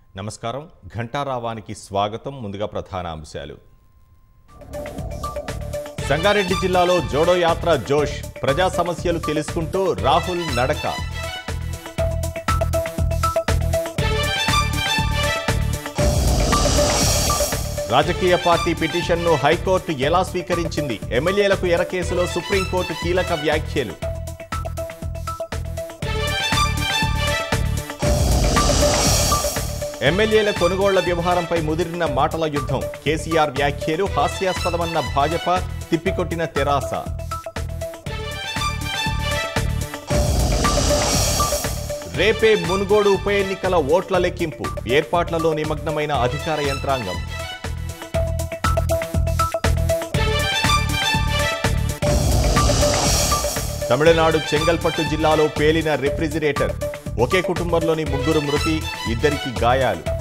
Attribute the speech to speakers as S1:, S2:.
S1: నమస్కారం ఘంటారావానికి స్వాగతం ముందుగా ప్రధాన అంశాలు సంగారెడ్డి జిల్లాలో జోడో యాత్ర జోష్ ప్రజా సమస్యలు తెలుసుకుంటూ రాహుల్ నడక రాజకీయ పార్టీ పిటిషన్ను హైకోర్టు ఎలా స్వీకరించింది ఎమ్మెల్యేలకు ఎర కేసులో సుప్రీంకోర్టు కీలక వ్యాఖ్యలు ఎమ్మెల్యేల కొనుగోళ్ల వ్యవహారంపై ముదిరిన మాటల యుద్ధం కేసీఆర్ వ్యాఖ్యలు హాస్యాస్పదమన్న భాజపా తిప్పికొట్టిన తెరాస రేపే మునుగోడు ఉప ఎన్నికల ఓట్ల లెక్కింపు ఏర్పాట్లలో నిమగ్నమైన అధికార యంత్రాంగం తమిళనాడు చెంగల్పట్టు జిల్లాలో పేలిన రిఫ్రిజిరేటర్ ఒకే కుటుంబంలోని ముగ్గురు మృతి ఇద్దరికి గాయాలు